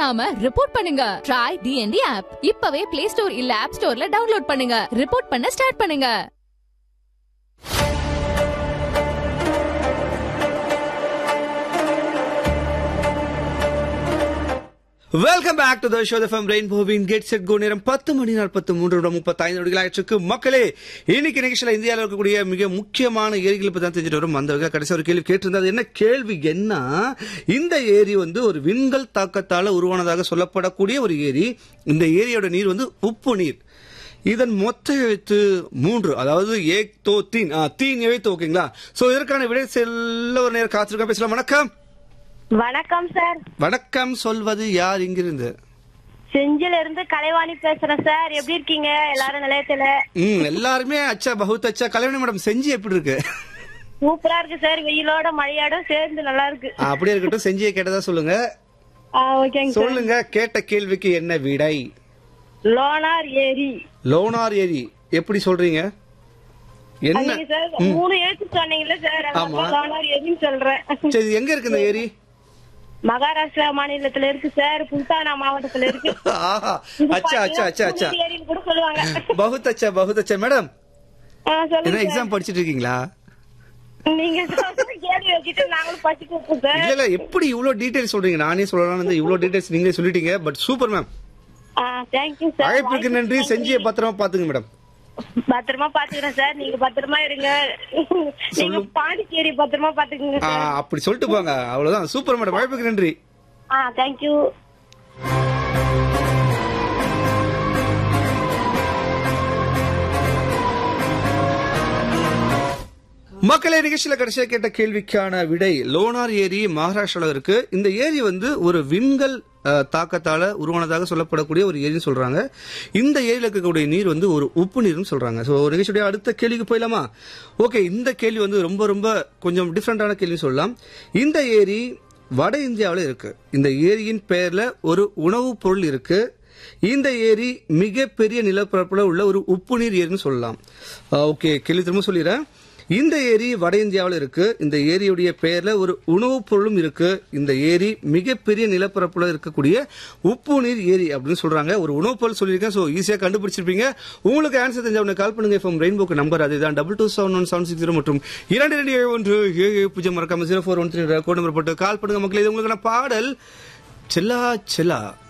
பண்ணாம ரிப்போர்ட் பண்ணுங்க try TNT app இப்பவே பிளே ஸ்டோர் இல்ல ஆப் ஸ்டோர்ல டவுன்லோட் பண்ணுங்க ரிப்போர்ட் பண்ண ஸ்டார்ட் பண்ணுங்க welcome back to the show from ரெயின்போவின் கெட் செட் கோ நேரம் பத்து மணி நாற்பத்தி மூன்று நிமிடம் முப்பத்தைந்து நொடிகள் ஆயிடுச்சு மக்களே இன்னைக்கு நிகழ்ச்சியில் இந்தியாவில் இருக்கக்கூடிய மிக முக்கியமான ஏரிகளை பற்றி தான் தெரிஞ்சுட்டு வரும் அந்த வகையில் கடைசி ஒரு கேள்வி கேட்டிருந்தா அது என்ன கேள்வி என்ன இந்த ஏரி வந்து ஒரு விண்கல் தாக்கத்தால் உருவானதாக சொல்லப்படக்கூடிய ஒரு ஏரி இந்த ஏரியோட நீர் வந்து உப்பு நீர் இதன் மொத்த எழுத்து மூன்று அதாவது ஏக் தோ தீன் ஆ, தீன் எழுத்து ஓகேங்களா சோ இதற்கான விடை செல்ல ஒரு நேரம் காத்திருக்கா பேசலாம் வணக்கம் வணக்கம் சார் வணக்கம் சொல்வது யார் இங்கிருந்து செஞ்சில இருந்து கலைவாணி பேசுறேன் சார் எப்படி இருக்கீங்க எல்லாரும் நிலையத்துல ம் எல்லாருமே அச்சா பகுத் அச்சா கல்யாணி மேடம் செஞ்சு எப்படி இருக்கு சூப்பரா இருக்கு சார் வெயிலோட மழையோட சேர்ந்து நல்லா இருக்கு அப்படியே இருக்கட்டும் செஞ்சியை கேட்டதா சொல்லுங்க ஆ, ஓகேங்க சார் சொல்லுங்க கேட்ட கேள்விக்கு என்ன விடை லோனார் ஏரி லோனார் ஏரி எப்படி சொல்றீங்க என்ன நீங்க சார் மூணு எழுத்து சொன்னீங்கல்ல சார் அதான் ஆமா. லோனார் ஏரின்னு சொல்றேன் சரி இது எங்க இருக்கு இந்த ஏரி மகாராஷ்டிரா மாநிலத்துல இருக்கு சார் புல்தானா மாவட்டத்துல இருக்கு ஆஹா இது அச்சா அச்சா அச்சா அச்சா பாத்தீங்கன்னா ஏரின்னு கூட சொல்லுவாங்க பகுத் அச்சா பகுத் அச்சா மேடம் ஆ, என்ன சொல்லுங்க சார். எக்ஸாம் படிச்சிட்டு இருக்கீங்களா நீங்க சொல்ற கேள்வி வச்சுட்டு நாங்களும் படிச்சுட்டு இருக்கோம் சார் இல்ல இல்ல எப்படி இவ்வளவு டீடைல்ஸ் சொல்றீங்க நானே சொல்லலாம் வந்து இவ்வளவு டீடைல்ஸ் நீங்களே சொல்லிட்டீங்க பட் சூப்பர் மேம் ஆ தேங்க்யூ சார் அழைப்புக்கு நன்றி செஞ்சியை பத்திரமா பாத்துங்க மேடம் பத்திரமா பாத்துக்கிறேன் சார் நீங்க பத்திரமா இருங்க நீங்க பாண்டிச்சேரி பத்திரமா பாத்துக்கங்க ஆ, சார் அப்படி சொல்லிட்டு போங்க அவ்வளவுதான் சூப்பர் மேடம் அழைப்புக்கு நன்றி ஆ தேங்க்யூ மக்களே நிகழ்ச்சியில கடைசியா கேட்ட கேள்விக்கான விடை லோனார் ஏரி மகாராஷ்டிரால இருக்கு இந்த ஏரி வந்து ஒரு விண்கல் அஹ், தாக்கத்தால உருவானதாக சொல்லப்படக்கூடிய ஒரு ஏரின்னு சொல்றாங்க இந்த ஏரியில இருக்கக்கூடிய நீர் வந்து ஒரு உப்பு நீர்னு சொல்றாங்க ஸோ நிகழ்ச்சியுடைய அடுத்த கேள்விக்கு போயிடலாமா ஓகே இந்த கேள்வி வந்து ரொம்ப ரொம்ப கொஞ்சம் டிஃப்ரெண்டான கேள்வின்னு சொல்லலாம் இந்த ஏரி வட இந்தியாவில் இருக்கு இந்த ஏரியின் பெயர்ல ஒரு உணவுப் பொருள் இருக்கு இந்த ஏரி மிகப்பெரிய நிலப்பரப்புல உள்ள ஒரு உப்பு நீர் ஏரின்னு சொல்லலாம் ஓகே கேள்வி திரும்ப சொல்லிடுறேன் இந்த ஏரி வட இந்தியாவில் இருக்கு இந்த ஏரியுடைய பெயர்ல ஒரு உணவுப் பொருளும் இருக்கு இந்த ஏரி மிகப்பெரிய நிலப்பரப்புல இருக்கக்கூடிய உப்பு நீர் ஏரி அப்படின்னு சொல்றாங்க ஒரு உணவுப் பொருள் சொல்லியிருக்கேன் ஸோ ஈஸியாக கண்டுபிடிச்சிருப்பீங்க உங்களுக்கு ஆன்சர் தெரிஞ்சவங்க கால் பண்ணுங்க ஃப்ரம் ரெயின்போக்கு நம்பர் அதுதான் double two seven one seven six zero மற்றும் இரண்டு ரெண்டு ஏழு ஒன்று ஏழு பூஜ்ஜியம் மறக்காம zero four one three code number போட்டு கால் பண்ணுங்க மக்களே இது உங்களுக்கான பாடல் செல்லா செல்லா